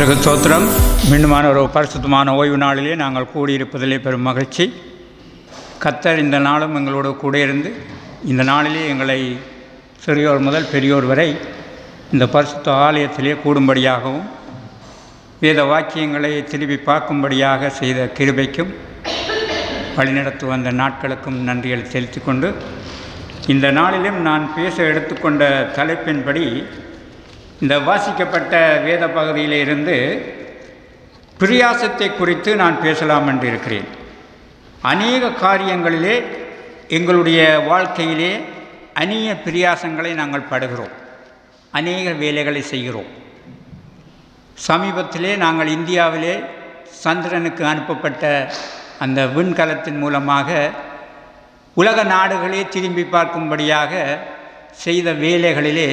கத்தருக்கு ஸ்தோத்திரம் மீண்டுமான ஒரு பரிசுத்தமான ஓய்வு நாளிலே நாங்கள் கூடியிருப்பதிலே பெரும் மகிழ்ச்சி கத்தர் இந்த நாளும் எங்களோடு கூட இருந்து இந்த நாளிலே எங்களை சிறியோர் முதல் பெரியோர் வரை இந்த பரிசுத்த ஆலயத்திலே கூடும்படியாகவும் வேத வாக்கியங்களை திருப்பி பார்க்கும்படியாக செய்த கிருபைக்கும் வழிநடத்து வந்த நாட்களுக்கும் நன்றிகளை செலுத்திக் கொண்டு இந்த நாளிலும் நான் பேச எடுத்துக்கொண்ட தலைப்பின்படி இந்த வாசிக்கப்பட்ட வேத பகுதியிலே இருந்து பிரியாசத்தை குறித்து நான் பேசலாம் என்று இருக்கிறேன் அநேக காரியங்களிலே எங்களுடைய வாழ்க்கையிலே அநேக பிரியாசங்களை நாங்கள் படுகிறோம் அநேக வேலைகளை செய்கிறோம் சமீபத்திலே நாங்கள் இந்தியாவிலே சந்திரனுக்கு அனுப்பப்பட்ட அந்த விண்கலத்தின் மூலமாக உலக நாடுகளே திரும்பி பார்க்கும்படியாக செய்த வேலைகளிலே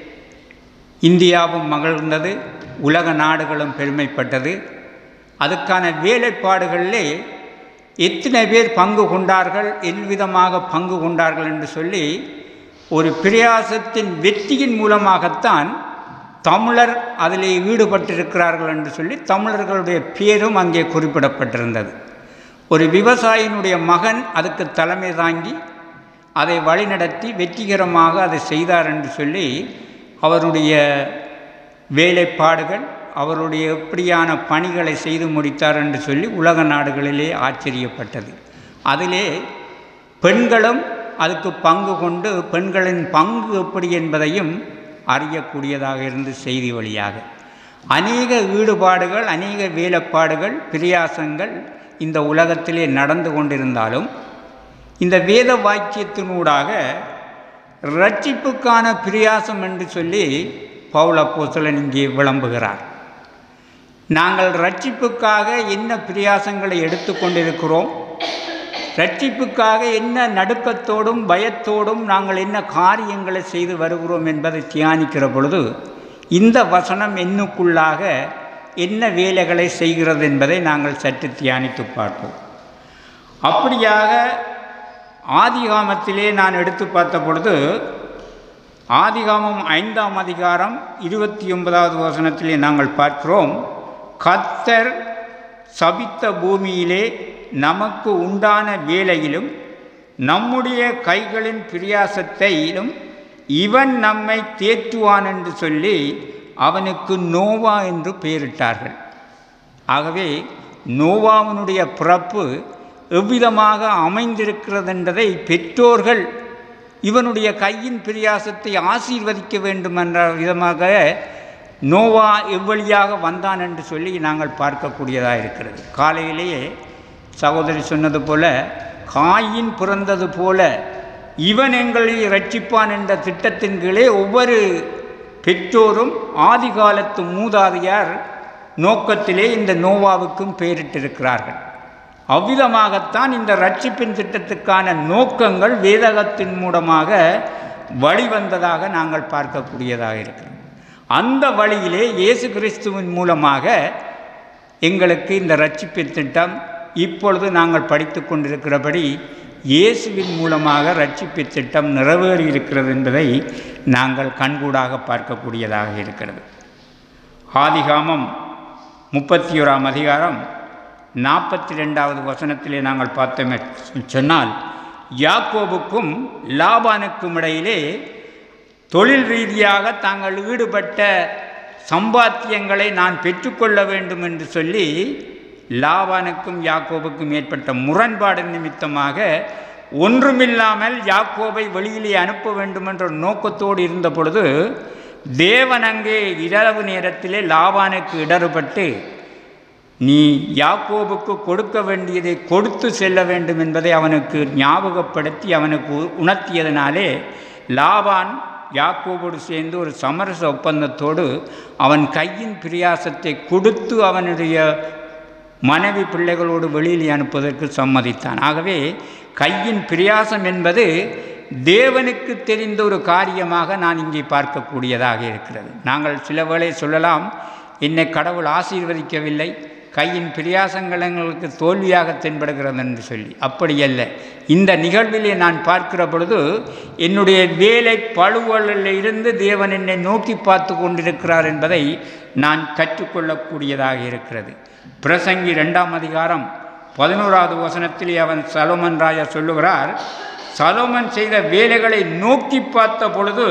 இந்தியாவும் மகிழ்ந்தது உலக நாடுகளும் பெருமைப்பட்டது அதுக்கான வேலைப்பாடுகளிலே எத்தனை பேர் பங்கு கொண்டார்கள் எவ்விதமாக பங்கு கொண்டார்கள் என்று சொல்லி ஒரு பிரயாசத்தின் வெற்றியின் மூலமாகத்தான் தமிழர் அதில் ஈடுபட்டிருக்கிறார்கள் என்று சொல்லி தமிழர்களுடைய பேரும் அங்கே குறிப்பிடப்பட்டிருந்தது ஒரு விவசாயினுடைய மகன் அதுக்கு தலைமை தாங்கி அதை வழிநடத்தி வெற்றிகரமாக அதை செய்தார் என்று சொல்லி அவருடைய வேலைப்பாடுகள் அவருடைய எப்படியான பணிகளை செய்து முடித்தார் என்று சொல்லி உலக நாடுகளிலே ஆச்சரியப்பட்டது அதிலே பெண்களும் அதுக்கு பங்கு கொண்டு பெண்களின் பங்கு எப்படி என்பதையும் அறியக்கூடியதாக இருந்து செய்தி வழியாக அநேக ஈடுபாடுகள் அநேக வேலைப்பாடுகள் பிரியாசங்கள் இந்த உலகத்திலே நடந்து கொண்டிருந்தாலும் இந்த வேத வாக்கியத்தினூடாக ரட்சிப்புக்கான பிரியாசம் என்று சொல்லி பவுலப்போசலன் இங்கே விளம்புகிறார் நாங்கள் ரட்சிப்புக்காக என்ன பிரியாசங்களை எடுத்துக்கொண்டிருக்கிறோம் ரட்சிப்புக்காக என்ன நடுக்கத்தோடும் பயத்தோடும் நாங்கள் என்ன காரியங்களை செய்து வருகிறோம் என்பதை தியானிக்கிற பொழுது இந்த வசனம் என்னுக்குள்ளாக என்ன வேலைகளை செய்கிறது என்பதை நாங்கள் சற்று தியானித்து பார்ப்போம் அப்படியாக ஆதிகாமத்திலே நான் எடுத்து பார்த்த பொழுது ஆதிகாமம் ஐந்தாம் அதிகாரம் இருபத்தி ஒன்பதாவது வசனத்திலே நாங்கள் பார்க்கிறோம் கத்தர் சபித்த பூமியிலே நமக்கு உண்டான வேலையிலும் நம்முடைய கைகளின் பிரியாசத்தையிலும் இவன் நம்மை தேற்றுவான் என்று சொல்லி அவனுக்கு நோவா என்று பெயரிட்டார்கள் ஆகவே நோவாவினுடைய பிறப்பு எவ்விதமாக அமைந்திருக்கிறது என்பதை பெற்றோர்கள் இவனுடைய கையின் பிரியாசத்தை ஆசீர்வதிக்க வேண்டும் என்ற விதமாக நோவா எவ்வழியாக வந்தான் என்று சொல்லி நாங்கள் பார்க்கக்கூடியதாக இருக்கிறது காலையிலேயே சகோதரி சொன்னது போல காயின் பிறந்தது போல இவன் எங்களை ரட்சிப்பான் என்ற திட்டத்தின் கீழே ஒவ்வொரு பெற்றோரும் ஆதி காலத்து மூதாதையார் நோக்கத்திலே இந்த நோவாவுக்கும் பெயரிட்டிருக்கிறார்கள் அவ்விதமாகத்தான் இந்த ரட்சிப்பின் திட்டத்துக்கான நோக்கங்கள் வேதகத்தின் மூலமாக வழிவந்ததாக நாங்கள் பார்க்கக்கூடியதாக இருக்கிறோம் அந்த வழியிலே இயேசு கிறிஸ்துவின் மூலமாக எங்களுக்கு இந்த ரட்சிப்பின் திட்டம் இப்பொழுது நாங்கள் படித்து கொண்டிருக்கிறபடி இயேசுவின் மூலமாக ரட்சிப்பு திட்டம் நிறைவேறி இருக்கிறது என்பதை நாங்கள் கண்கூடாக பார்க்கக்கூடியதாக இருக்கிறது ஆதிகாமம் முப்பத்தி ஓராம் அதிகாரம் நாற்பத்தி ரெண்டாவது வசனத்திலே நாங்கள் பார்த்தோமே சொன்னால் யாக்கோபுக்கும் லாபானுக்கும் இடையிலே தொழில் ரீதியாக தாங்கள் ஈடுபட்ட சம்பாத்தியங்களை நான் பெற்றுக்கொள்ள வேண்டும் என்று சொல்லி லாபானுக்கும் யாக்கோபுக்கும் ஏற்பட்ட முரண்பாடு நிமித்தமாக ஒன்றுமில்லாமல் யாக்கோபை வெளியிலே அனுப்ப வேண்டும் என்ற நோக்கத்தோடு இருந்த பொழுது தேவன் அங்கே இரவு நேரத்திலே லாபானுக்கு இடறுபட்டு நீ யாக்கோபுக்கு கொடுக்க வேண்டியதை கொடுத்து செல்ல வேண்டும் என்பதை அவனுக்கு ஞாபகப்படுத்தி அவனுக்கு உணர்த்தியதனாலே லாபான் யாக்கோபோடு சேர்ந்து ஒரு சமரச ஒப்பந்தத்தோடு அவன் கையின் பிரியாசத்தை கொடுத்து அவனுடைய மனைவி பிள்ளைகளோடு வெளியில் அனுப்புவதற்கு சம்மதித்தான் ஆகவே கையின் பிரியாசம் என்பது தேவனுக்கு தெரிந்த ஒரு காரியமாக நான் இங்கே பார்க்கக்கூடியதாக இருக்கிறது நாங்கள் சில வேளை சொல்லலாம் என்னை கடவுள் ஆசீர்வதிக்கவில்லை கையின் பிரியாசங்கள் எங்களுக்கு தோல்வியாக தென்படுகிறது என்று சொல்லி அப்படியல்ல இந்த நிகழ்விலே நான் பார்க்கிற பொழுது என்னுடைய வேலை பழுவலில் இருந்து தேவன் என்னை நோக்கி பார்த்து கொண்டிருக்கிறார் என்பதை நான் கற்றுக்கொள்ளக்கூடியதாக இருக்கிறது பிரசங்கி ரெண்டாம் அதிகாரம் பதினோராவது வசனத்திலே அவன் சலோமன் ராஜா சொல்லுகிறார் சலோமன் செய்த வேலைகளை நோக்கி பார்த்த பொழுது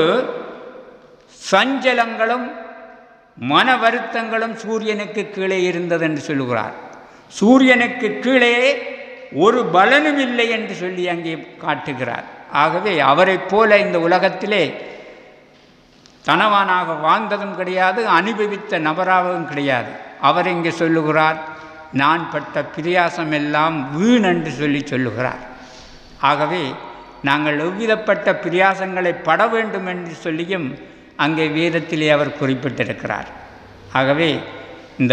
சஞ்சலங்களும் மன வருத்தங்களும் சூரியனுக்கு கீழே இருந்தது என்று சொல்லுகிறார் சூரியனுக்கு கீழே ஒரு பலனும் இல்லை என்று சொல்லி அங்கே காட்டுகிறார் ஆகவே அவரைப் போல இந்த உலகத்திலே தனவானாக வாழ்ந்ததும் கிடையாது அனுபவித்த நபராகவும் கிடையாது அவர் இங்கே சொல்லுகிறார் நான் பட்ட பிரியாசம் எல்லாம் வீண் என்று சொல்லி சொல்லுகிறார் ஆகவே நாங்கள் எவ்விதப்பட்ட பிரியாசங்களை பட வேண்டும் என்று சொல்லியும் அங்கே வேதத்திலே அவர் குறிப்பிட்டிருக்கிறார் ஆகவே இந்த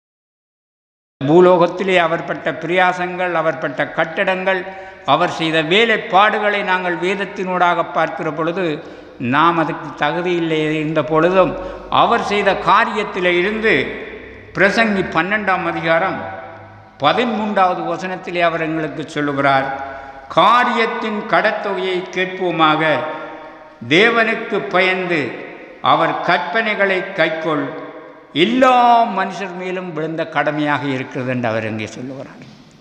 பூலோகத்திலே அவர் பட்ட பிரியாசங்கள் அவர் பட்ட கட்டடங்கள் அவர் செய்த வேலைப்பாடுகளை நாங்கள் வேதத்தினூடாக பார்க்கிற பொழுது நாம் அதுக்கு தகுதியில்லை இருந்த பொழுதும் அவர் செய்த காரியத்தில் இருந்து பிரசங்கி பன்னெண்டாம் அதிகாரம் பதிமூன்றாவது வசனத்திலே அவர் எங்களுக்கு சொல்லுகிறார் காரியத்தின் கடத்தொகையை கேட்போமாக தேவனுக்கு பயந்து அவர் கற்பனைகளை கைக்கொள் எல்லா மனுஷர் மேலும் விழுந்த கடமையாக இருக்கிறது என்று அவர் இங்கே சொல்லுகிறார்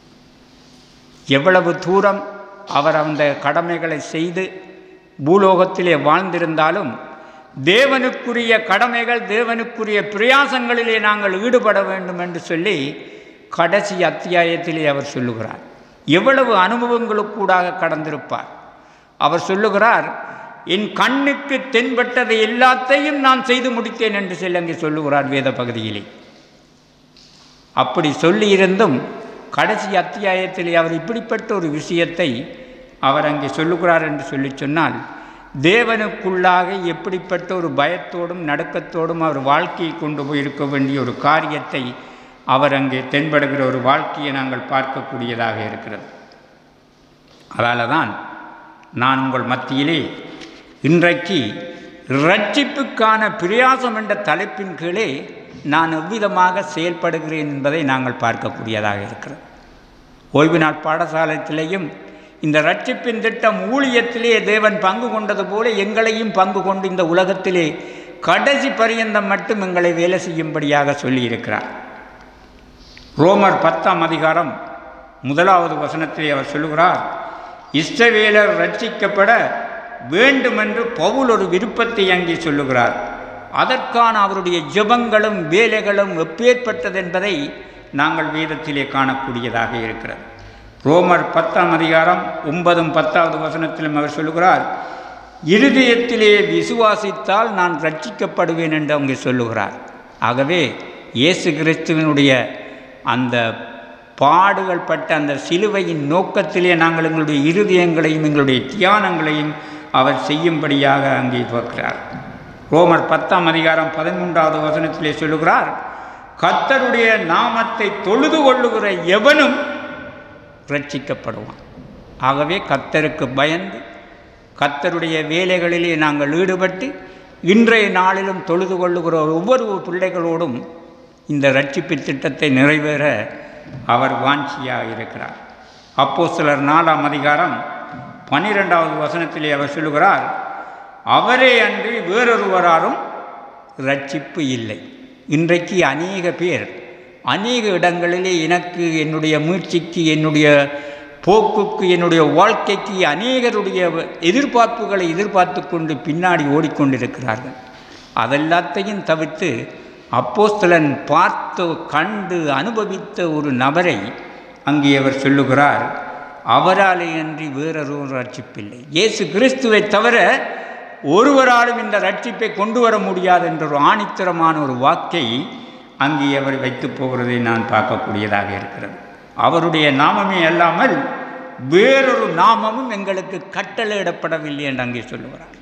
எவ்வளவு தூரம் அவர் அந்த கடமைகளை செய்து பூலோகத்திலே வாழ்ந்திருந்தாலும் தேவனுக்குரிய கடமைகள் தேவனுக்குரிய பிரயாசங்களிலே நாங்கள் ஈடுபட வேண்டும் என்று சொல்லி கடைசி அத்தியாயத்திலே அவர் சொல்லுகிறார் எவ்வளவு அனுபவங்களுக்கூடாக கடந்திருப்பார் அவர் சொல்லுகிறார் என் கண்ணுக்கு தென்பட்டதை எல்லாத்தையும் நான் செய்து முடித்தேன் என்று சொல்லி அங்கே சொல்லுகிறார் வேத பகுதியிலே அப்படி சொல்லியிருந்தும் கடைசி அத்தியாயத்திலே அவர் இப்படிப்பட்ட ஒரு விஷயத்தை அவர் அங்கே சொல்லுகிறார் என்று சொல்லி சொன்னால் தேவனுக்குள்ளாக எப்படிப்பட்ட ஒரு பயத்தோடும் நடுக்கத்தோடும் அவர் வாழ்க்கையை கொண்டு போய் இருக்க வேண்டிய ஒரு காரியத்தை அவர் அங்கே தென்படுகிற ஒரு வாழ்க்கையை நாங்கள் பார்க்கக்கூடியதாக இருக்கிறது அதால தான் நான் உங்கள் மத்தியிலே இன்றைக்கு ரட்சிப்புக்கான பிரயாசம் என்ற தலைப்பின் கீழே நான் எவ்விதமாக செயல்படுகிறேன் என்பதை நாங்கள் பார்க்கக்கூடியதாக இருக்கிறது ஓய்வு நாள் பாடசாலத்திலேயும் இந்த ரட்சிப்பின் திட்டம் ஊழியத்திலே தேவன் பங்கு கொண்டது போல எங்களையும் பங்கு கொண்டு இந்த உலகத்திலே கடைசி பரியந்தம் மட்டும் எங்களை வேலை செய்யும்படியாக சொல்லியிருக்கிறார் ரோமர் பத்தாம் அதிகாரம் முதலாவது வசனத்திலே அவர் சொல்லுகிறார் இஸ்ரவேலர் ரட்சிக்கப்பட வேண்டுமென்று பவுல் ஒரு விருப்பத்தை அங்கே சொல்லுகிறார் அதற்கான அவருடைய ஜெபங்களும் வேலைகளும் எப்பேற்பட்டது என்பதை நாங்கள் வேதத்திலே காணக்கூடியதாக இருக்கிறது ரோமர் பத்தாம் அதிகாரம் ஒன்பதும் பத்தாவது வசனத்திலும் அவர் சொல்லுகிறார் இருதயத்திலே விசுவாசித்தால் நான் ரட்சிக்கப்படுவேன் என்று அங்கே சொல்லுகிறார் ஆகவே இயேசு கிறிஸ்துவனுடைய அந்த பாடுகள் பட்ட அந்த சிலுவையின் நோக்கத்திலே நாங்கள் எங்களுடைய இருதயங்களையும் எங்களுடைய தியானங்களையும் அவர் செய்யும்படியாக அங்கே துவக்கிறார் ரோமர் பத்தாம் அதிகாரம் பதிமூன்றாவது வசனத்திலே சொல்லுகிறார் கத்தருடைய நாமத்தை தொழுது கொள்ளுகிற எவனும் ரட்சிக்கப்படுவான் ஆகவே கத்தருக்கு பயந்து கத்தருடைய வேலைகளிலே நாங்கள் ஈடுபட்டு இன்றைய நாளிலும் தொழுது கொள்ளுகிற ஒவ்வொரு பிள்ளைகளோடும் இந்த ரட்சிப்பு திட்டத்தை நிறைவேற அவர் வாஞ்சியாக இருக்கிறார் அப்போ சிலர் நாலாம் அதிகாரம் பன்னிரெண்டாவது வசனத்திலே அவர் சொல்லுகிறார் அவரே அன்றி வேறொருவராலும் ரட்சிப்பு இல்லை இன்றைக்கு அநேக பேர் அநேக இடங்களிலே எனக்கு என்னுடைய முயற்சிக்கு என்னுடைய போக்குக்கு என்னுடைய வாழ்க்கைக்கு அநேகருடைய எதிர்பார்ப்புகளை எதிர்பார்த்து கொண்டு பின்னாடி ஓடிக்கொண்டிருக்கிறார்கள் அதெல்லாத்தையும் தவிர்த்து அப்போஸ்தலன் பார்த்து கண்டு அனுபவித்த ஒரு நபரை அங்கே அவர் சொல்லுகிறார் அவராலே அன்றி வேறொரு ரட்சிப்பில்லை இயேசு கிறிஸ்துவை தவிர ஒருவராலும் இந்த ரட்சிப்பை கொண்டு வர முடியாது என்ற ஒரு ஆணித்தரமான ஒரு வாக்கை அங்கே அவர் வைத்து போகிறதை நான் பார்க்கக்கூடியதாக இருக்கிறது அவருடைய நாமமே அல்லாமல் வேறொரு நாமமும் எங்களுக்கு கட்டளையிடப்படவில்லை என்று அங்கே சொல்லுகிறார்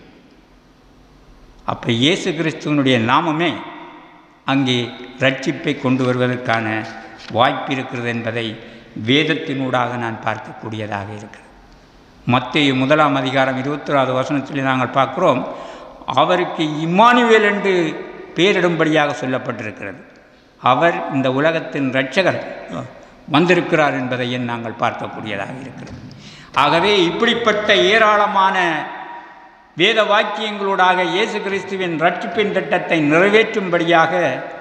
அப்போ இயேசு கிறிஸ்துவனுடைய நாமமே அங்கே ரட்சிப்பை கொண்டு வருவதற்கான வாய்ப்பு இருக்கிறது என்பதை வேதத்தினூடாக நான் பார்க்கக்கூடியதாக இருக்கிறது மத்திய முதலாம் அதிகாரம் இருபத்தொராவது வசனத்தில் நாங்கள் பார்க்குறோம் அவருக்கு இம்மானுவேல் என்று பெயரிடும்படியாக சொல்லப்பட்டிருக்கிறது அவர் இந்த உலகத்தின் இரட்சகர் வந்திருக்கிறார் என்பதையும் நாங்கள் பார்க்கக்கூடியதாக இருக்கிறது ஆகவே இப்படிப்பட்ட ஏராளமான வேத வாக்கியங்களூடாக இயேசு கிறிஸ்துவின் ரட்சிப்பின் திட்டத்தை நிறைவேற்றும்படியாக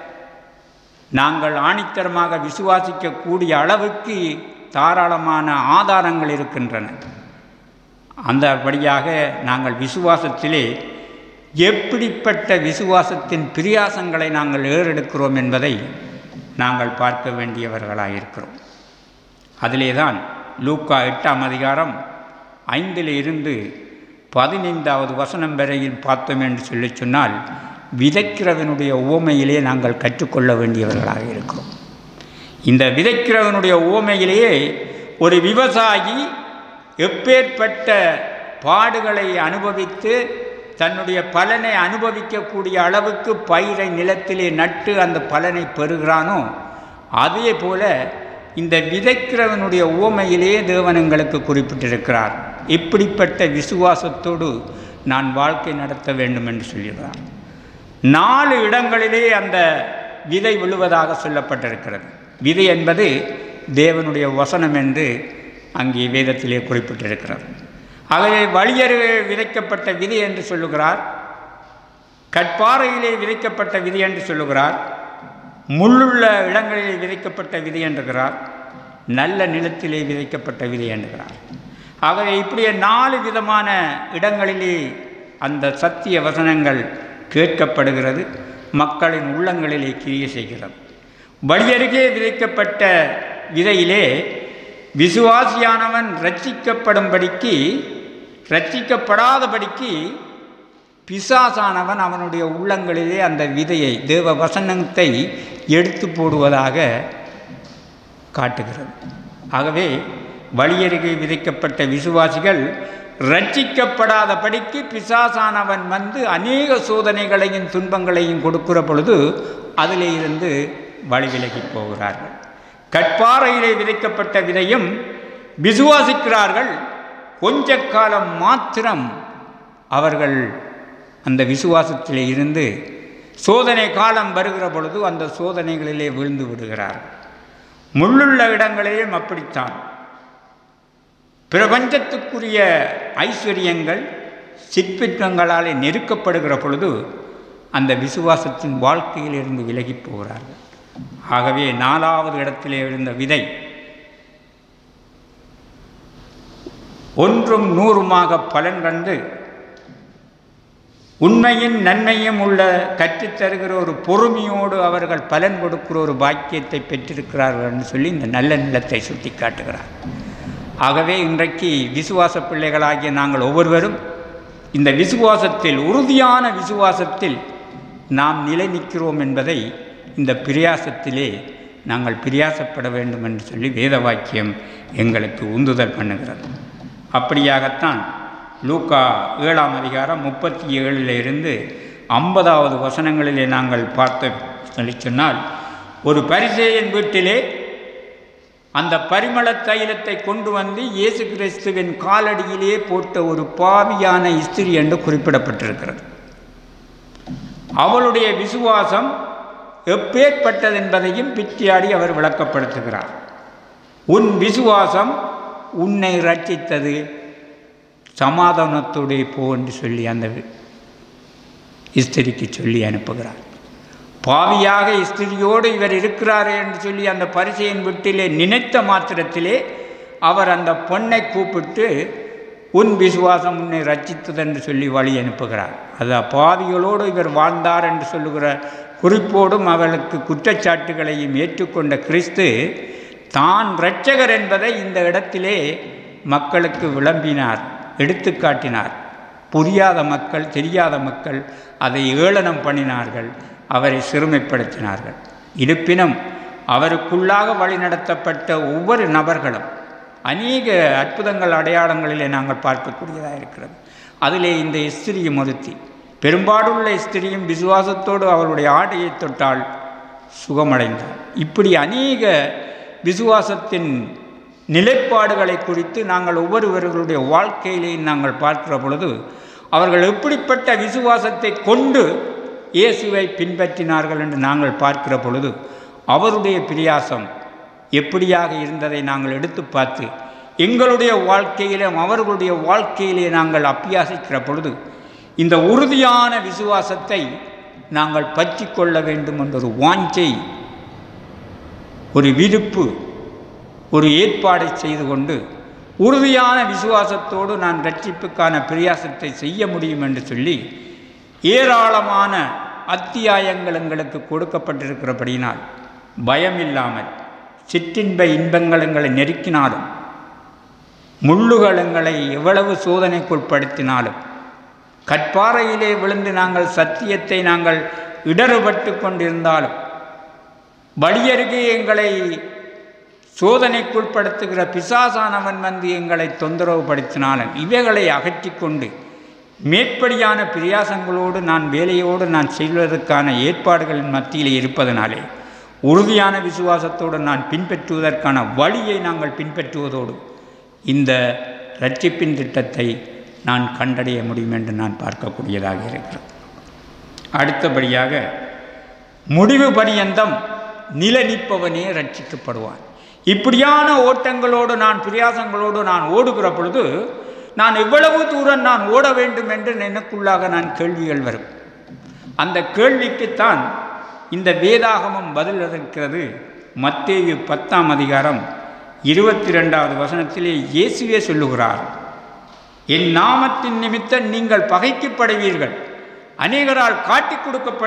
நாங்கள் ஆணித்தரமாக விசுவாசிக்கக்கூடிய அளவுக்கு தாராளமான ஆதாரங்கள் இருக்கின்றன அந்தபடியாக நாங்கள் விசுவாசத்திலே எப்படிப்பட்ட விசுவாசத்தின் பிரியாசங்களை நாங்கள் ஏறெடுக்கிறோம் என்பதை நாங்கள் பார்க்க வேண்டியவர்களாக இருக்கிறோம் அதிலே தான் லூக்கா எட்டாம் அதிகாரம் ஐந்தில் இருந்து பதினைந்தாவது வசனம் வரையில் பார்த்தோம் என்று சொல்லி சொன்னால் விதைக்கிறவனுடைய உவமையிலே நாங்கள் கற்றுக்கொள்ள வேண்டியவர்களாக இருக்கிறோம் இந்த விதைக்கிறவனுடைய உவமையிலேயே ஒரு விவசாயி எப்பேற்பட்ட பாடுகளை அனுபவித்து தன்னுடைய பலனை அனுபவிக்கக்கூடிய அளவுக்கு பயிரை நிலத்திலே நட்டு அந்த பலனை பெறுகிறானோ அதே போல இந்த விதைக்கிறவனுடைய உவமையிலே தேவன் எங்களுக்கு குறிப்பிட்டிருக்கிறார் இப்படிப்பட்ட விசுவாசத்தோடு நான் வாழ்க்கை நடத்த வேண்டும் என்று சொல்கிறார் நாலு இடங்களிலே அந்த விதை விழுவதாக சொல்லப்பட்டிருக்கிறது விதை என்பது தேவனுடைய வசனம் என்று அங்கே வேதத்திலே குறிப்பிட்டிருக்கிறது ஆகவே வழியருகே விதைக்கப்பட்ட விதை என்று சொல்லுகிறார் கற்பாறையிலே விதைக்கப்பட்ட விதை என்று சொல்லுகிறார் முள்ளுள்ள இடங்களிலே விதைக்கப்பட்ட விதை என்றுகிறார் நல்ல நிலத்திலே விதைக்கப்பட்ட விதை என்றுகிறார் ஆகவே இப்படியே நாலு விதமான இடங்களிலே அந்த சத்திய வசனங்கள் கேட்கப்படுகிறது மக்களின் உள்ளங்களிலே கிரிய செய்கிறது வழியருகே விதைக்கப்பட்ட விதையிலே விசுவாசியானவன் ரட்சிக்கப்படும்படிக்கு ரட்சிக்கப்படாதபடிக்கு பிசாசானவன் அவனுடைய உள்ளங்களிலே அந்த விதையை தேவ வசனத்தை எடுத்து போடுவதாக காட்டுகிறது ஆகவே வழியருகே விதைக்கப்பட்ட விசுவாசிகள் ரட்சிக்கப்படாதபடிக்கு பிசாசானவன் வந்து அநேக சோதனைகளையும் துன்பங்களையும் கொடுக்கிற பொழுது அதிலே இருந்து வழி விலகி போகிறார்கள் கற்பாறையிலே விதைக்கப்பட்ட விதையும் விசுவாசிக்கிறார்கள் கொஞ்ச காலம் மாத்திரம் அவர்கள் அந்த விசுவாசத்திலே இருந்து சோதனை காலம் வருகிற பொழுது அந்த சோதனைகளிலே விழுந்து விடுகிறார்கள் முள்ளுள்ள இடங்களிலும் அப்படித்தான் பிரபஞ்சத்துக்குரிய ஐஸ்வர்யங்கள் சிற்பித்தங்களாலே நெருக்கப்படுகிற பொழுது அந்த விசுவாசத்தின் வாழ்க்கையிலிருந்து விலகி போகிறார்கள் ஆகவே நாலாவது இடத்திலே விழுந்த விதை ஒன்றும் நூறுமாக பலன் கண்டு உண்மையின் நன்மையும் உள்ள கற்றுத்தருகிற ஒரு பொறுமையோடு அவர்கள் பலன் கொடுக்கிற ஒரு பாக்கியத்தை பெற்றிருக்கிறார்கள் என்று சொல்லி இந்த நல்ல நிலத்தை சுட்டி காட்டுகிறார் ஆகவே இன்றைக்கு விசுவாச பிள்ளைகளாகிய நாங்கள் ஒவ்வொருவரும் இந்த விசுவாசத்தில் உறுதியான விசுவாசத்தில் நாம் நிலை நிற்கிறோம் என்பதை இந்த பிரியாசத்திலே நாங்கள் பிரியாசப்பட வேண்டும் என்று சொல்லி வேத வாக்கியம் எங்களுக்கு உந்துதல் பண்ணுகிறது அப்படியாகத்தான் லூக்கா ஏழாம் அதிகாரம் முப்பத்தி ஏழில் இருந்து ஐம்பதாவது வசனங்களிலே நாங்கள் பார்த்து சொல்லி சொன்னால் ஒரு பரிசேயன் வீட்டிலே அந்த பரிமள தைலத்தை கொண்டு வந்து இயேசு கிறிஸ்துவின் காலடியிலே போட்ட ஒரு பாவியான இஸ்திரி என்று குறிப்பிடப்பட்டிருக்கிறது அவளுடைய விசுவாசம் எப்பேற்பட்டது என்பதையும் பிச்சியாடி அவர் விளக்கப்படுத்துகிறார் உன் விசுவாசம் உன்னை ரட்சித்தது சமாதானத்தோடு போ என்று சொல்லி அந்த இஸ்திரிக்கு சொல்லி அனுப்புகிறார் பாவியாக இஸ்திரியோடு இவர் இருக்கிறாரே என்று சொல்லி அந்த பரிசையின் வீட்டிலே நினைத்த மாத்திரத்திலே அவர் அந்த பொண்ணை கூப்பிட்டு உன் விசுவாசம் உன்னை ரச்சித்தது என்று சொல்லி வழி அனுப்புகிறார் அது பாவிகளோடு இவர் வாழ்ந்தார் என்று சொல்லுகிற குறிப்போடும் அவளுக்கு குற்றச்சாட்டுகளையும் ஏற்றுக்கொண்ட கிறிஸ்து தான் இரட்சகர் என்பதை இந்த இடத்திலே மக்களுக்கு விளம்பினார் எடுத்து காட்டினார் புரியாத மக்கள் தெரியாத மக்கள் அதை ஏளனம் பண்ணினார்கள் அவரை சிறுமைப்படுத்தினார்கள் இருப்பினும் அவருக்குள்ளாக வழிநடத்தப்பட்ட ஒவ்வொரு நபர்களும் அநேக அற்புதங்கள் அடையாளங்களிலே நாங்கள் பார்க்கக்கூடியதாக இருக்கிறது அதிலே இந்த இஸ்திரியும் ஒருத்தி பெரும்பாடுள்ள இஸ்திரியும் விசுவாசத்தோடு அவளுடைய ஆடையை தொட்டால் சுகமடைந்தார் இப்படி அநேக விசுவாசத்தின் நிலைப்பாடுகளை குறித்து நாங்கள் ஒவ்வொருவர்களுடைய வாழ்க்கையிலேயும் நாங்கள் பார்க்கிற பொழுது அவர்கள் எப்படிப்பட்ட விசுவாசத்தை கொண்டு இயேசுவை பின்பற்றினார்கள் என்று நாங்கள் பார்க்கிற பொழுது அவருடைய பிரியாசம் எப்படியாக இருந்ததை நாங்கள் எடுத்து பார்த்து எங்களுடைய வாழ்க்கையிலும் அவர்களுடைய வாழ்க்கையிலே நாங்கள் அப்பியாசிக்கிற பொழுது இந்த உறுதியான விசுவாசத்தை நாங்கள் பற்றி கொள்ள வேண்டும் என்ற ஒரு வாஞ்சை ஒரு விருப்பு ஒரு ஏற்பாடை செய்து கொண்டு உறுதியான விசுவாசத்தோடு நான் ரட்சிப்புக்கான பிரயாசத்தை செய்ய முடியும் என்று சொல்லி ஏராளமான அத்தியாயங்கள் எங்களுக்கு கொடுக்கப்பட்டிருக்கிறபடியினால் பயம் இல்லாமல் சிற்றின்ப இன்பங்கள் எங்களை நெருக்கினாலும் முள்ளுகள் எங்களை எவ்வளவு சோதனைக்குட்படுத்தினாலும் கற்பாறையிலே விழுந்து நாங்கள் சத்தியத்தை நாங்கள் இடறுபட்டு கொண்டிருந்தாலும் வழியருகே எங்களை சோதனைக்குட்படுத்துகிற பிசாசானவன் வந்து எங்களை தொந்தரவுபடுத்தினாலும் இவைகளை அகற்றி கொண்டு மேற்படியான பிரியாசங்களோடு நான் வேலையோடு நான் செய்வதற்கான ஏற்பாடுகளின் மத்தியில் இருப்பதனாலே உறுதியான விசுவாசத்தோடு நான் பின்பற்றுவதற்கான வழியை நாங்கள் பின்பற்றுவதோடு இந்த ரட்சிப்பின் திட்டத்தை நான் கண்டடைய முடியும் என்று நான் பார்க்கக்கூடியதாக இருக்கிறது அடுத்தபடியாக முடிவு பரியந்தம் நில நிற்பவனே ரட்சிக்கப்படுவான் இப்படியான ஓட்டங்களோடு நான் பிரியாசங்களோடு நான் ஓடுகிற பொழுது நான் எவ்வளவு தூரம் நான் ஓட வேண்டும் என்று எனக்குள்ளாக நான் கேள்விகள் வரும் அந்த கேள்விக்குத்தான் இந்த வேதாகமம் பதில் இருக்கிறது மத்தேயு பத்தாம் அதிகாரம் இருபத்தி ரெண்டாவது வசனத்திலே இயேசுவே சொல்லுகிறார் என் நாமத்தின் நிமித்தம் நீங்கள் பகைக்கப்படுவீர்கள் அநேகரால் காட்டிக்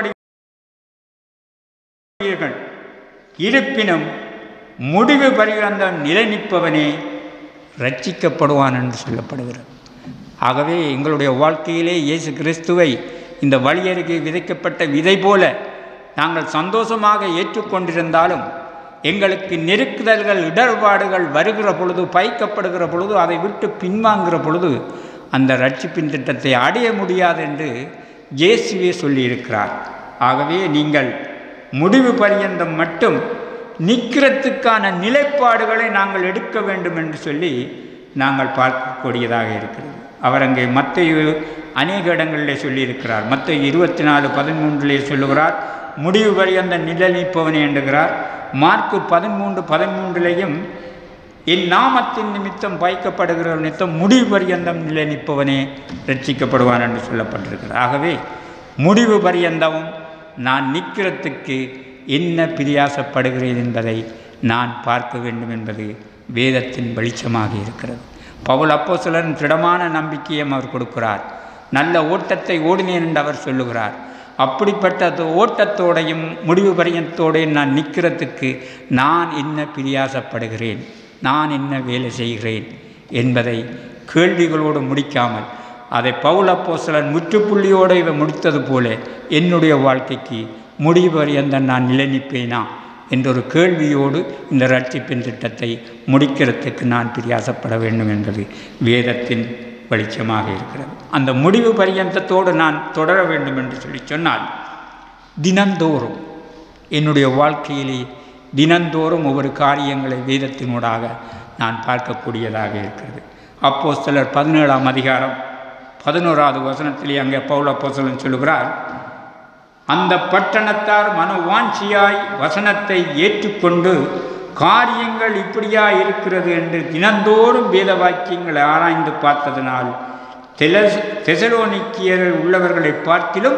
கொடுக்கப்படுவீர்கள் இருப்பினும் முடிவு பரிகாந்தம் நிலை நிற்பவனே ரட்சிக்கப்படுவான் என்று சொல்லப்படுகிறது ஆகவே எங்களுடைய வாழ்க்கையிலே இயேசு கிறிஸ்துவை இந்த வழியருகே விதைக்கப்பட்ட விதை போல நாங்கள் சந்தோஷமாக ஏற்றுக்கொண்டிருந்தாலும் எங்களுக்கு நெருக்குதல்கள் இடர்பாடுகள் வருகிற பொழுது பயிக்கப்படுகிற பொழுது அதை விட்டு பின்வாங்குகிற பொழுது அந்த ரட்சிப்பின் திட்டத்தை அடைய முடியாது என்று இயேசுவே சொல்லியிருக்கிறார் ஆகவே நீங்கள் முடிவு பரியந்தம் மட்டும் நிற்கிறதுக்கான நிலைப்பாடுகளை நாங்கள் எடுக்க வேண்டும் என்று சொல்லி நாங்கள் பார்க்கக்கூடியதாக இருக்கிறது அவர் அங்கே மத்திய அநேக இடங்களிலே சொல்லியிருக்கிறார் மற்ற இருபத்தி நாலு பதிமூன்றிலே சொல்லுகிறார் முடிவு பரியந்த நிழலிப்பவனே என்கிறார் மார்க்கு பதிமூன்று பதிமூன்றிலேயும் என் நாமத்தின் நிமித்தம் பயக்கப்படுகிற நிமித்தம் முடிவு பரியந்தம் நிலை நிற்பவனே ரட்சிக்கப்படுவான் என்று சொல்லப்பட்டிருக்கிறார் ஆகவே முடிவு பரியந்தமும் நான் நிற்கிறதுக்கு என்ன பிரியாசப்படுகிறேன் என்பதை நான் பார்க்க வேண்டும் என்பது வேதத்தின் வெளிச்சமாக இருக்கிறது பவுல் அப்போ சிலரின் திடமான நம்பிக்கையும் அவர் கொடுக்கிறார் நல்ல ஓட்டத்தை ஓடினேன் என்று அவர் சொல்லுகிறார் அப்படிப்பட்ட ஓட்டத்தோடையும் முடிவு பரியத்தோடையும் நான் நிற்கிறதுக்கு நான் என்ன பிரியாசப்படுகிறேன் நான் என்ன வேலை செய்கிறேன் என்பதை கேள்விகளோடு முடிக்காமல் அதை பவுலப்போ சிலர் முற்றுப்புள்ளியோடு இவை முடித்தது போல என்னுடைய வாழ்க்கைக்கு முடிவு பரியந்த நான் நிலை நிற்பேனா என்றொரு கேள்வியோடு இந்த ரட்சிப்பின் திட்டத்தை முடிக்கிறதுக்கு நான் பிரியாசப்பட வேண்டும் என்பது வேதத்தின் வெளிச்சமாக இருக்கிறது அந்த முடிவு பரியந்தத்தோடு நான் தொடர வேண்டும் என்று சொல்லி சொன்னால் தினந்தோறும் என்னுடைய வாழ்க்கையிலே தினந்தோறும் ஒவ்வொரு காரியங்களை வேதத்தினூடாக நான் பார்க்கக்கூடியதாக இருக்கிறது அப்போ சிலர் பதினேழாம் அதிகாரம் பதினோராவது வசனத்திலே அங்கே பௌல போசலன் சொல்லுகிறார் அந்த பட்டணத்தார் மனவாஞ்சியாய் வசனத்தை ஏற்றுக்கொண்டு காரியங்கள் இப்படியா இருக்கிறது என்று தினந்தோறும் வேத வாக்கியங்களை ஆராய்ந்து பார்த்ததனால் தெலஸ் தெசலோனிக்கியர்கள் உள்ளவர்களை பார்த்திலும்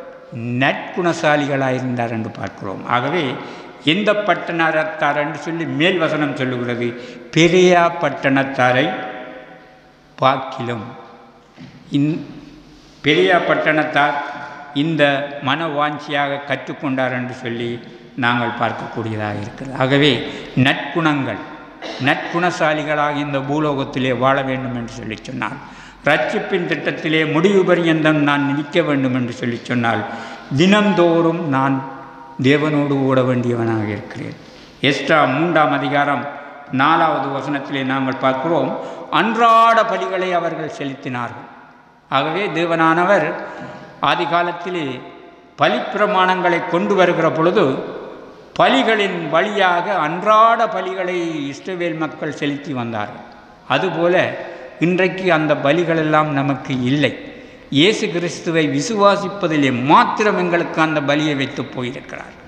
நற்குணசாலிகளாயிருந்தார் என்று பார்க்கிறோம் ஆகவே எந்த பட்டணத்தார் என்று சொல்லி மேல் வசனம் சொல்லுகிறது பெரியா பட்டணத்தாரை பார்க்கிலும் இந் பெரியா பட்டணத்தார் இந்த மனவாஞ்சியாக கற்றுக்கொண்டார் என்று சொல்லி நாங்கள் பார்க்கக்கூடியதாக இருக்கிறது ஆகவே நற்குணங்கள் நற்குணசாலிகளாக இந்த பூலோகத்திலே வாழ வேண்டும் என்று சொல்லி சொன்னால் ரட்சிப்பின் திட்டத்திலே முடிவு பரியந்தம் நான் நிற்க வேண்டும் என்று சொல்லி சொன்னால் தினந்தோறும் நான் தேவனோடு ஓட வேண்டியவனாக இருக்கிறேன் எஸ்ட்ரா மூன்றாம் அதிகாரம் நாலாவது வசனத்திலே நாங்கள் பார்க்கிறோம் அன்றாட பலிகளை அவர்கள் செலுத்தினார்கள் ஆகவே தேவனானவர் ஆதி காலத்திலே பலிப்பிரமாணங்களை கொண்டு வருகிற பொழுது பலிகளின் வழியாக அன்றாட பலிகளை இஸ்ரவேல் மக்கள் செலுத்தி வந்தார்கள் அதுபோல இன்றைக்கு அந்த பலிகளெல்லாம் நமக்கு இல்லை இயேசு கிறிஸ்துவை விசுவாசிப்பதிலே மாத்திரம் எங்களுக்கு அந்த பலியை வைத்து போயிருக்கிறார்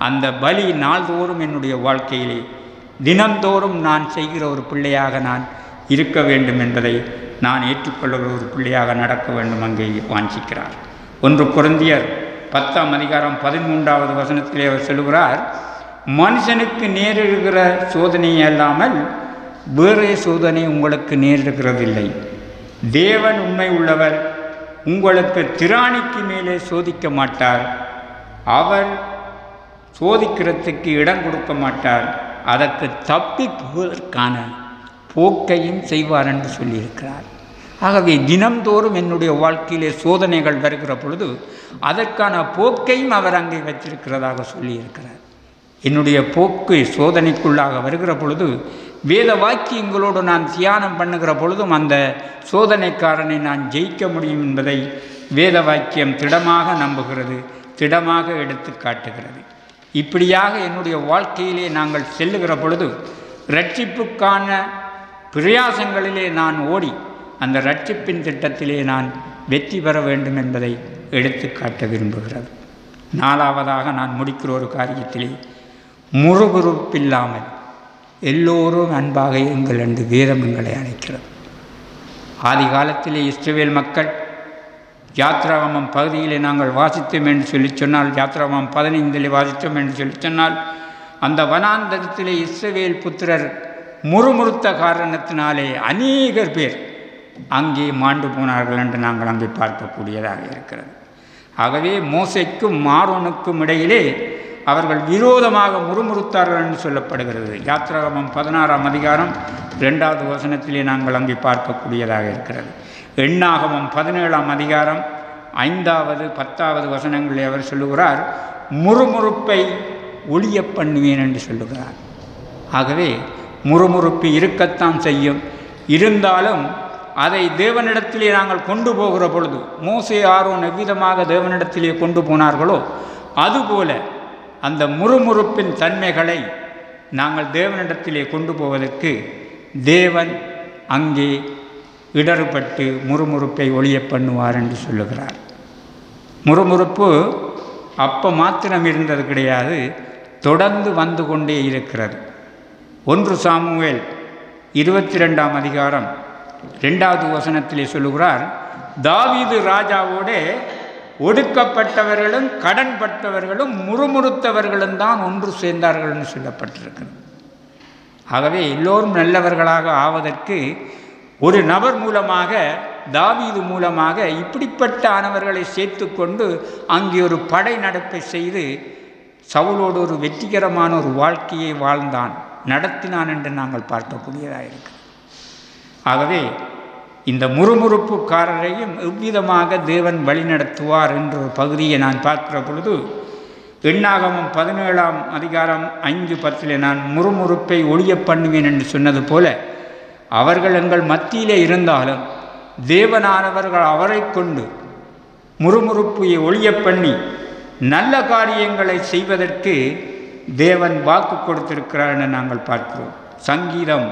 அந்த பலி நாள்தோறும் என்னுடைய வாழ்க்கையிலே தினந்தோறும் நான் செய்கிற ஒரு பிள்ளையாக நான் இருக்க வேண்டும் என்பதை நான் ஏற்றுக்கொள்கிற ஒரு பிள்ளையாக நடக்க வேண்டும் அங்கே வாஞ்சிக்கிறார் ஒன்று குருந்தியர் பத்தாம் அதிகாரம் பதிமூன்றாவது வசனத்திலே அவர் சொல்லுகிறார் மனுஷனுக்கு நேரிடுகிற சோதனை அல்லாமல் வேறே சோதனை உங்களுக்கு நேரிடுகிறதில்லை தேவன் உண்மை உள்ளவர் உங்களுக்கு திராணிக்கு மேலே சோதிக்க மாட்டார் அவர் சோதிக்கிறதுக்கு இடம் கொடுக்க மாட்டார் அதற்கு தப்பி போவதற்கான போக்கையும் செய்வார் என்று சொல்லியிருக்கிறார் ஆகவே தினம்தோறும் என்னுடைய வாழ்க்கையிலே சோதனைகள் வருகிற பொழுது அதற்கான போக்கையும் அவர் அங்கே வச்சிருக்கிறதாக சொல்லியிருக்கிறார் என்னுடைய போக்கு சோதனைக்குள்ளாக வருகிற பொழுது வேத வாக்கியங்களோடு நான் தியானம் பண்ணுகிற பொழுதும் அந்த சோதனைக்காரனை நான் ஜெயிக்க முடியும் என்பதை வேத வாக்கியம் திடமாக நம்புகிறது திடமாக எடுத்து காட்டுகிறது இப்படியாக என்னுடைய வாழ்க்கையிலே நாங்கள் செல்லுகிற பொழுது ரட்சிப்புக்கான பிரயாசங்களிலே நான் ஓடி அந்த ரட்சிப்பின் திட்டத்திலே நான் வெற்றி பெற வேண்டும் என்பதை எடுத்து காட்ட விரும்புகிறது நாலாவதாக நான் முடிக்கிற ஒரு காரியத்திலே முறுமுறுப்பில்லாமல் எல்லோரும் அன்பாக எங்கள் என்று வேதம் எங்களை அழைக்கிறது ஆதி காலத்திலே இஸ்ரவேல் மக்கள் யாத்ராகமம் பகுதியிலே நாங்கள் வாசித்தோம் என்று சொல்லி சொன்னால் யாத்ராகமம் பதினைந்திலே வாசித்தோம் என்று சொல்லி சொன்னால் அந்த வனாந்தரத்திலே இஸ்ரவேல் புத்திரர் முறுமுறுத்த காரணத்தினாலே அநேகர் பேர் அங்கே மாண்டு போனார்கள் என்று நாங்கள் அங்கே பார்க்கக்கூடியதாக இருக்கிறது ஆகவே மோசைக்கும் மாரோனுக்கும் இடையிலே அவர்கள் விரோதமாக முறுமுறுத்தார்கள் என்று சொல்லப்படுகிறது யாத்ராகமம் பதினாறாம் அதிகாரம் ரெண்டாவது வசனத்திலே நாங்கள் அங்கே பார்க்கக்கூடியதாக இருக்கிறது எண்ணாகமம் பதினேழாம் அதிகாரம் ஐந்தாவது பத்தாவது வசனங்களில் அவர் சொல்லுகிறார் முறுமுறுப்பை ஒளிய பண்ணுவேன் என்று சொல்லுகிறார் ஆகவே முறுமுறுப்பு இருக்கத்தான் செய்யும் இருந்தாலும் அதை தேவனிடத்திலே நாங்கள் கொண்டு போகிற பொழுது மோசே ஆரோன் எவ்விதமாக தேவனிடத்திலே கொண்டு போனார்களோ அதுபோல அந்த முறுமுறுப்பின் தன்மைகளை நாங்கள் தேவனிடத்திலே கொண்டு போவதற்கு தேவன் அங்கே இடறுபட்டு முறுமுறுப்பை ஒளிய பண்ணுவார் என்று சொல்லுகிறார் முறுமுறுப்பு அப்போ மாத்திரம் இருந்தது கிடையாது தொடர்ந்து வந்து கொண்டே இருக்கிறது ஒன்று சாமுவேல் இருபத்தி ரெண்டாம் அதிகாரம் ரெண்டாவது வசனத்திலே சொல்லுகிறார் தாவீது ராஜாவோடே ஒடுக்கப்பட்டவர்களும் கடன்பட்டவர்களும் முறுமுறுத்தவர்களும் தான் ஒன்று சேர்ந்தார்கள் என்று சொல்லப்பட்டிருக்கிறது ஆகவே எல்லோரும் நல்லவர்களாக ஆவதற்கு ஒரு நபர் மூலமாக தாவீது மூலமாக இப்படிப்பட்ட ஆனவர்களை சேர்த்து கொண்டு அங்கே ஒரு படை நடப்பை செய்து சவுலோடு ஒரு வெற்றிகரமான ஒரு வாழ்க்கையை வாழ்ந்தான் நடத்தினான் என்று நாங்கள் பார்க்கக்கூடியதாக இருக்கு ஆகவே இந்த முறுமுறுப்புக்காரரையும் எவ்விதமாக தேவன் வழிநடத்துவார் என்ற ஒரு பகுதியை நான் பார்க்கிற பொழுது எண்ணாகமம் பதினேழாம் அதிகாரம் ஐந்து பத்திலே நான் முறுமுறுப்பை ஒழிய பண்ணுவேன் என்று சொன்னது போல அவர்கள் எங்கள் மத்தியிலே இருந்தாலும் தேவனானவர்கள் அவரை கொண்டு முறுமுறுப்பை ஒழிய பண்ணி நல்ல காரியங்களை செய்வதற்கு தேவன் வாக்கு கொடுத்திருக்கிறார் என நாங்கள் பார்க்கிறோம் சங்கீதம்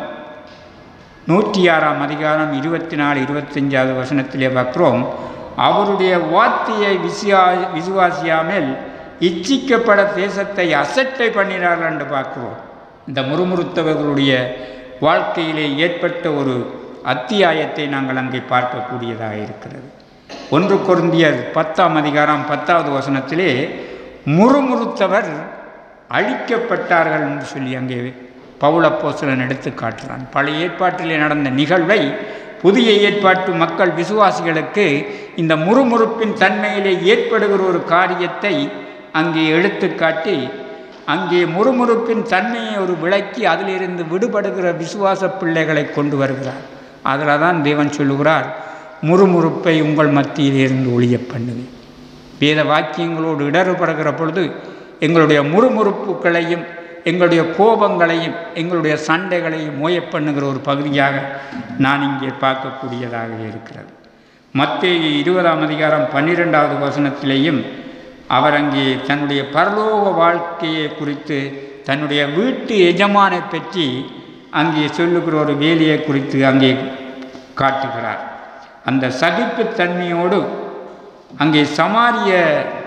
நூற்றி ஆறாம் அதிகாரம் இருபத்தி நாலு இருபத்தஞ்சாவது வசனத்திலே பார்க்கிறோம் அவருடைய வார்த்தையை விசுவா விசுவாசியாமல் இச்சிக்கப்பட தேசத்தை அசட்டை பண்ணினார்கள் என்று பார்க்கிறோம் இந்த முறுமுறுத்தவர்களுடைய வாழ்க்கையிலே ஏற்பட்ட ஒரு அத்தியாயத்தை நாங்கள் அங்கே பார்க்கக்கூடியதாக இருக்கிறது ஒன்று பொருந்திய பத்தாம் அதிகாரம் பத்தாவது வசனத்திலே முறுமுறுத்தவர் அழிக்கப்பட்டார்கள் என்று சொல்லி அங்கே பவுளப்போசலன் எடுத்து காட்டுறான் பழைய ஏற்பாட்டிலே நடந்த நிகழ்வை புதிய ஏற்பாட்டு மக்கள் விசுவாசிகளுக்கு இந்த முறுமுறுப்பின் தன்மையிலே ஏற்படுகிற ஒரு காரியத்தை அங்கே எடுத்து காட்டி அங்கே முறுமுறுப்பின் தன்மையை ஒரு விளக்கி அதிலிருந்து விடுபடுகிற விசுவாச பிள்ளைகளை கொண்டு வருகிறார் அதில் தான் தேவன் சொல்லுகிறார் முறுமுறுப்பை உங்கள் மத்தியிலிருந்து ஒழிய பண்ணுவேன் வேத வாக்கியங்களோடு இடறுபடுகிற பொழுது எங்களுடைய முறுமுறுப்புகளையும் எங்களுடைய கோபங்களையும் எங்களுடைய சண்டைகளையும் மோய பண்ணுகிற ஒரு பகுதியாக நான் இங்கே பார்க்கக்கூடியதாக இருக்கிறது மத்திய இருபதாம் அதிகாரம் பன்னிரெண்டாவது வசனத்திலேயும் அவர் அங்கே தன்னுடைய பரலோக வாழ்க்கையை குறித்து தன்னுடைய வீட்டு எஜமானை பற்றி அங்கே சொல்லுகிற ஒரு வேலையை குறித்து அங்கே காட்டுகிறார் அந்த சகிப்புத்தன்மையோடு அங்கே சமாரிய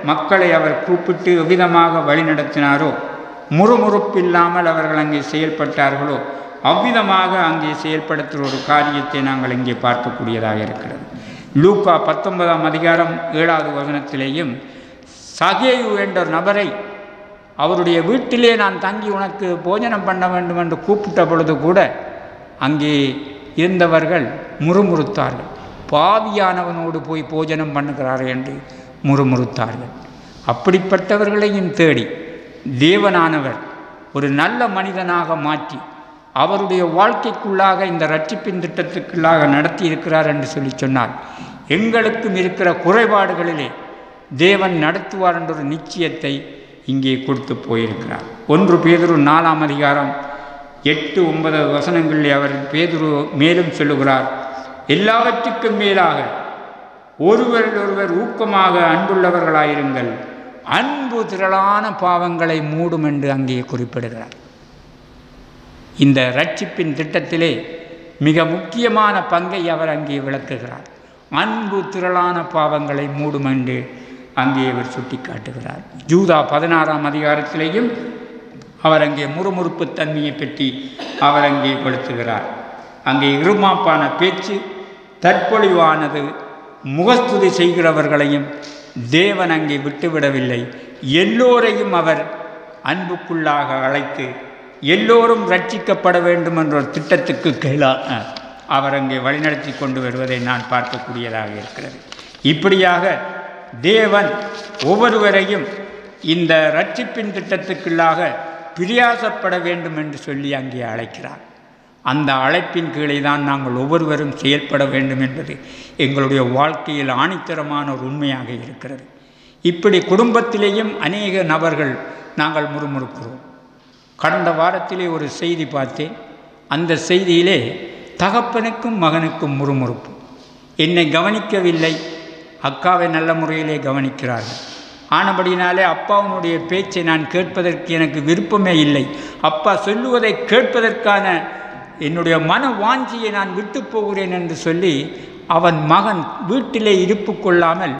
மக்களை அவர் கூப்பிட்டு எவ்விதமாக வழிநடத்தினாரோ முறுமுறுப்பில்லாமல் அவர்கள் அங்கே செயல்பட்டார்களோ அவ்விதமாக அங்கே செயல்படுத்துகிற ஒரு காரியத்தை நாங்கள் இங்கே பார்க்கக்கூடியதாக இருக்கிறது லூக்கா பத்தொன்பதாம் அதிகாரம் ஏழாவது வசனத்திலேயும் சகேயு என்ற நபரை அவருடைய வீட்டிலே நான் தங்கி உனக்கு போஜனம் பண்ண வேண்டும் என்று கூப்பிட்ட பொழுது கூட அங்கே இருந்தவர்கள் முறுமுறுத்தார்கள் பாவியானவனோடு போய் போஜனம் பண்ணுகிறார்கள் என்று முறுமுறுத்தார்கள் அப்படிப்பட்டவர்களையும் தேடி தேவனானவர் ஒரு நல்ல மனிதனாக மாற்றி அவருடைய வாழ்க்கைக்குள்ளாக இந்த ரட்சிப்பின் திட்டத்துக்குள்ளாக நடத்தி இருக்கிறார் என்று சொல்லி சொன்னார் எங்களுக்கும் இருக்கிற குறைபாடுகளிலே தேவன் நடத்துவார் என்ற ஒரு நிச்சயத்தை இங்கே கொடுத்து போயிருக்கிறார் ஒன்று பேதுரு நாலாம் அதிகாரம் எட்டு ஒன்பது வசனங்களில் அவர் பேதுரு மேலும் சொல்லுகிறார் எல்லாவற்றுக்கும் மேலாக ஒருவரில் ஒருவர் ஊக்கமாக அன்புள்ளவர்களாயிருங்கள் அன்பு திரளான பாவங்களை மூடும் என்று அங்கே குறிப்பிடுகிறார் இந்த ரட்சிப்பின் திட்டத்திலே மிக முக்கியமான பங்கை அவர் அங்கே விளக்குகிறார் அன்பு திரளான பாவங்களை மூடும் என்று அங்கே அவர் சுட்டி காட்டுகிறார் ஜூதா பதினாறாம் அதிகாரத்திலேயும் அவர் அங்கே முறுமுறுப்பு தன்மையை பற்றி அவர் அங்கே கொளுத்துகிறார் அங்கே இருமாப்பான பேச்சு தற்பொழிவானது முகஸ்துதி செய்கிறவர்களையும் தேவன் அங்கே விட்டுவிடவில்லை எல்லோரையும் அவர் அன்புக்குள்ளாக அழைத்து எல்லோரும் ரட்சிக்கப்பட வேண்டும் என்ற ஒரு திட்டத்துக்கு கீழாக அவர் அங்கே வழிநடத்தி கொண்டு வருவதை நான் பார்க்கக்கூடியதாக இருக்கிறது இப்படியாக தேவன் ஒவ்வொருவரையும் இந்த ரட்சிப்பின் திட்டத்துக்குள்ளாக பிரியாசப்பட வேண்டும் என்று சொல்லி அங்கே அழைக்கிறார் அந்த அழைப்பின் கீழே தான் நாங்கள் ஒவ்வொருவரும் செயல்பட வேண்டும் என்பது எங்களுடைய வாழ்க்கையில் ஆணித்தரமான ஒரு உண்மையாக இருக்கிறது இப்படி குடும்பத்திலேயும் அநேக நபர்கள் நாங்கள் முறுமுறுக்கிறோம் கடந்த வாரத்திலே ஒரு செய்தி பார்த்தேன் அந்த செய்தியிலே தகப்பனுக்கும் மகனுக்கும் முறுமுறுப்பு என்னை கவனிக்கவில்லை அக்காவை நல்ல முறையிலே கவனிக்கிறார்கள் ஆனபடினாலே அப்பாவுடைய பேச்சை நான் கேட்பதற்கு எனக்கு விருப்பமே இல்லை அப்பா சொல்லுவதை கேட்பதற்கான என்னுடைய மன வாஞ்சியை நான் விட்டு போகிறேன் என்று சொல்லி அவன் மகன் வீட்டிலே இருப்பு கொள்ளாமல்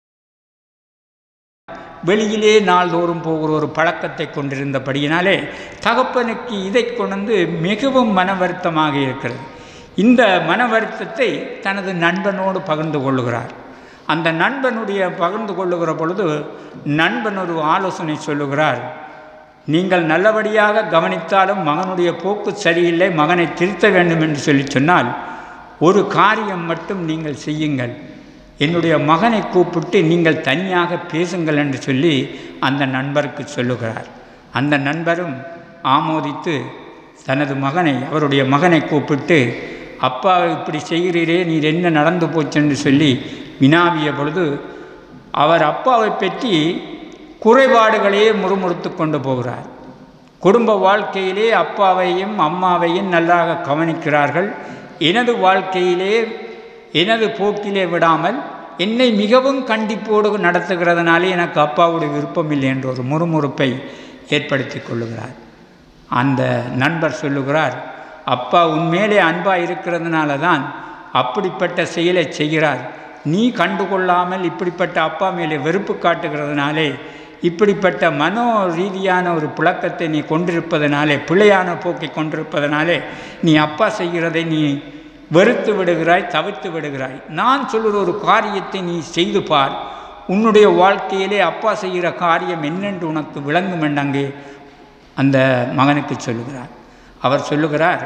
வெளியிலே நாள்தோறும் போகிற ஒரு பழக்கத்தை கொண்டிருந்தபடியினாலே தகப்பனுக்கு இதை கொண்டு மிகவும் மன வருத்தமாக இருக்கிறது இந்த மன வருத்தத்தை தனது நண்பனோடு பகிர்ந்து கொள்ளுகிறார் அந்த நண்பனுடைய பகிர்ந்து கொள்ளுகிற பொழுது நண்பன் ஒரு ஆலோசனை சொல்லுகிறார் நீங்கள் நல்லபடியாக கவனித்தாலும் மகனுடைய போக்கு சரியில்லை மகனை திருத்த வேண்டும் என்று சொல்லி சொன்னால் ஒரு காரியம் மட்டும் நீங்கள் செய்யுங்கள் என்னுடைய மகனை கூப்பிட்டு நீங்கள் தனியாக பேசுங்கள் என்று சொல்லி அந்த நண்பருக்கு சொல்லுகிறார் அந்த நண்பரும் ஆமோதித்து தனது மகனை அவருடைய மகனை கூப்பிட்டு அப்பா இப்படி செய்கிறீரே நீர் என்ன நடந்து போச்சென்று சொல்லி வினாவிய பொழுது அவர் அப்பாவை பற்றி குறைபாடுகளையே முறுமுறுத்து கொண்டு போகிறார் குடும்ப வாழ்க்கையிலே அப்பாவையும் அம்மாவையும் நன்றாக கவனிக்கிறார்கள் எனது வாழ்க்கையிலே எனது போக்கிலே விடாமல் என்னை மிகவும் கண்டிப்போடு நடத்துகிறதுனாலே எனக்கு அப்பாவுடைய விருப்பம் இல்லை என்ற ஒரு முறுமுறுப்பை ஏற்படுத்தி கொள்ளுகிறார் அந்த நண்பர் சொல்லுகிறார் அப்பா உன்மேலே அன்பாக இருக்கிறதுனால தான் அப்படிப்பட்ட செயலை செய்கிறார் நீ கண்டுகொள்ளாமல் இப்படிப்பட்ட அப்பா மேலே வெறுப்பு காட்டுகிறதுனாலே இப்படிப்பட்ட மனோ ரீதியான ஒரு புழக்கத்தை நீ கொண்டிருப்பதனாலே பிழையான போக்கை கொண்டிருப்பதனாலே நீ அப்பா செய்கிறதை நீ வெறுத்து விடுகிறாய் தவிர்த்து விடுகிறாய் நான் சொல்லுற ஒரு காரியத்தை நீ செய்து பார் உன்னுடைய வாழ்க்கையிலே அப்பா செய்கிற காரியம் என்னென்று உனக்கு விளங்கும் என்று அங்கே அந்த மகனுக்கு சொல்லுகிறார் அவர் சொல்லுகிறார்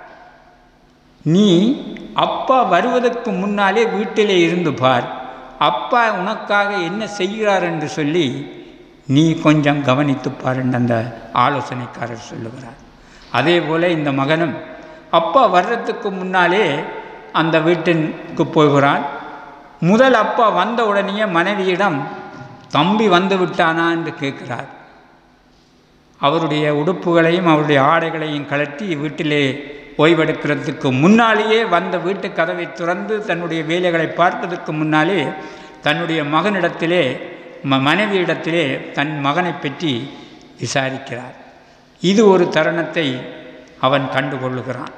நீ அப்பா வருவதற்கு முன்னாலே வீட்டிலே இருந்து பார் அப்பா உனக்காக என்ன செய்கிறார் என்று சொல்லி நீ கொஞ்சம் கவனித்து பார் என்று அந்த ஆலோசனைக்காரர் சொல்லுகிறார் அதே போல் இந்த மகனும் அப்பா வர்றதுக்கு முன்னாலே அந்த வீட்டிற்கு போகிறான் முதல் அப்பா வந்த உடனேயே மனைவியிடம் தம்பி வந்து விட்டானா என்று கேட்கிறார் அவருடைய உடுப்புகளையும் அவருடைய ஆடைகளையும் கலட்டி வீட்டிலே ஓய்வெடுக்கிறதுக்கு முன்னாலேயே வந்த வீட்டு கதவை திறந்து தன்னுடைய வேலைகளை பார்ப்பதற்கு முன்னாலே தன்னுடைய மகனிடத்திலே ம மனைவியிடத்திலே தன் மகனை பற்றி விசாரிக்கிறார் இது ஒரு தருணத்தை அவன் கண்டுகொள்ளுகிறான்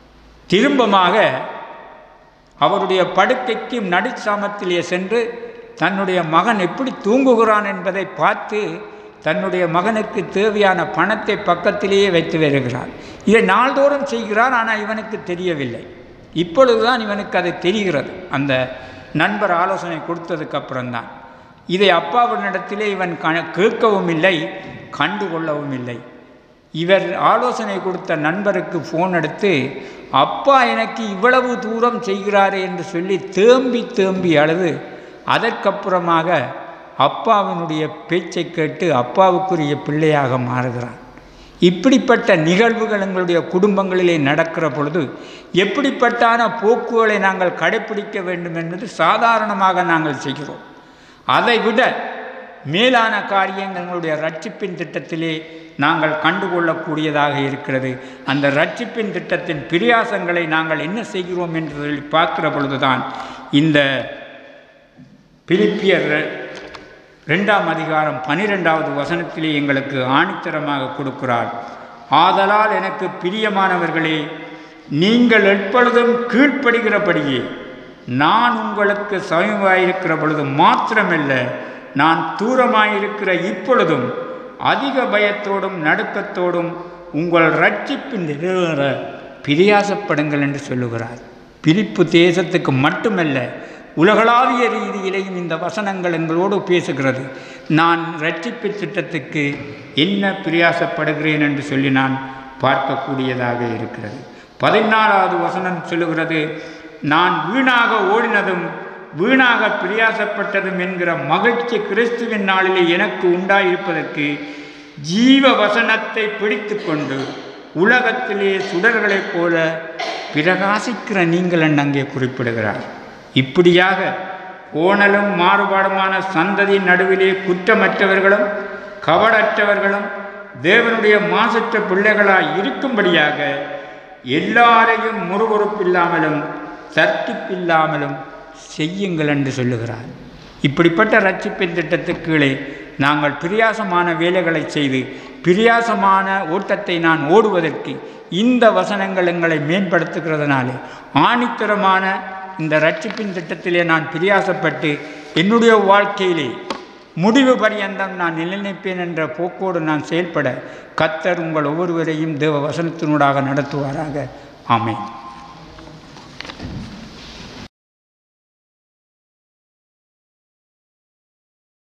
திரும்பமாக அவருடைய படுக்கைக்கு நடுச்சாமத்திலே சென்று தன்னுடைய மகன் எப்படி தூங்குகிறான் என்பதை பார்த்து தன்னுடைய மகனுக்கு தேவையான பணத்தை பக்கத்திலேயே வைத்து வருகிறார் இதை நாள்தோறும் செய்கிறார் ஆனால் இவனுக்கு தெரியவில்லை இப்பொழுதுதான் இவனுக்கு அது தெரிகிறது அந்த நண்பர் ஆலோசனை கொடுத்ததுக்கு அப்புறம்தான் இதை அப்பாவினிடத்திலே இவன் க கேட்கவும் இல்லை கண்டுகொள்ளவும் இல்லை இவர் ஆலோசனை கொடுத்த நண்பருக்கு ஃபோன் எடுத்து அப்பா எனக்கு இவ்வளவு தூரம் செய்கிறாரே என்று சொல்லி தேம்பி தேம்பி அழுது அதற்கப்புறமாக அப்பாவினுடைய பேச்சை கேட்டு அப்பாவுக்குரிய பிள்ளையாக மாறுகிறான் இப்படிப்பட்ட நிகழ்வுகள் எங்களுடைய குடும்பங்களிலே நடக்கிற பொழுது எப்படிப்பட்டான போக்குகளை நாங்கள் கடைப்பிடிக்க வேண்டும் என்பது சாதாரணமாக நாங்கள் செய்கிறோம் அதை விட மேலான காரியங்கள் எங்களுடைய ரட்சிப்பின் திட்டத்திலே நாங்கள் கண்டுகொள்ளக்கூடியதாக இருக்கிறது அந்த ரட்சிப்பின் திட்டத்தின் பிரியாசங்களை நாங்கள் என்ன செய்கிறோம் என்று சொல்லி பார்க்கிற பொழுதுதான் இந்த பிலிப்பியர் ரெண்டாம் அதிகாரம் பனிரெண்டாவது வசனத்திலே எங்களுக்கு ஆணித்தரமாக கொடுக்கிறார் ஆதலால் எனக்கு பிரியமானவர்களே நீங்கள் எப்பொழுதும் கீழ்ப்படுகிறபடியே நான் உங்களுக்கு சமயமாயிருக்கிற பொழுது மாத்திரமல்ல நான் தூரமாயிருக்கிற இப்பொழுதும் அதிக பயத்தோடும் நடுக்கத்தோடும் உங்கள் ரட்சிப்பின் நிறைவேற பிரியாசப்படுங்கள் என்று சொல்லுகிறார் பிரிப்பு தேசத்துக்கு மட்டுமல்ல உலகளாவிய ரீதியிலேயும் இந்த வசனங்கள் எங்களோடு பேசுகிறது நான் ரட்சிப்பு திட்டத்துக்கு என்ன பிரியாசப்படுகிறேன் என்று சொல்லி நான் பார்க்கக்கூடியதாக இருக்கிறது பதினாலாவது வசனம் சொல்லுகிறது நான் வீணாக ஓடினதும் வீணாக பிரியாசப்பட்டதும் என்கிற மகிழ்ச்சி கிறிஸ்துவின் நாளிலே எனக்கு உண்டாயிருப்பதற்கு ஜீவ வசனத்தை பிடித்து கொண்டு உலகத்திலே சுடர்களைப் போல பிரகாசிக்கிற நீங்கள் என்று அங்கே குறிப்பிடுகிறார் இப்படியாக ஓணலும் மாறுபாடுமான சந்ததியின் நடுவிலே குற்றமற்றவர்களும் கவடற்றவர்களும் தேவனுடைய மாசற்ற பிள்ளைகளாய் இருக்கும்படியாக எல்லாரையும் முறுமுறுப்பில்லாமலும் தர்க்கிப்பில்லாமலும் செய்யுங்கள் என்று சொல்லுகிறார் இப்படிப்பட்ட ரட்சிப்பின் திட்டத்துக்கு கீழே நாங்கள் பிரியாசமான வேலைகளை செய்து பிரியாசமான ஓட்டத்தை நான் ஓடுவதற்கு இந்த வசனங்கள் எங்களை மேம்படுத்துகிறதுனாலே ஆணித்தரமான இந்த ரட்சிப்பின் திட்டத்திலே நான் பிரியாசப்பட்டு என்னுடைய வாழ்க்கையிலே முடிவு பரியந்தம் நான் நிலைநிற்பேன் என்ற போக்கோடு நான் செயல்பட கத்தர் உங்கள் ஒவ்வொருவரையும் தேவ வசனத்தினூடாக நடத்துவாராக ஆமேன்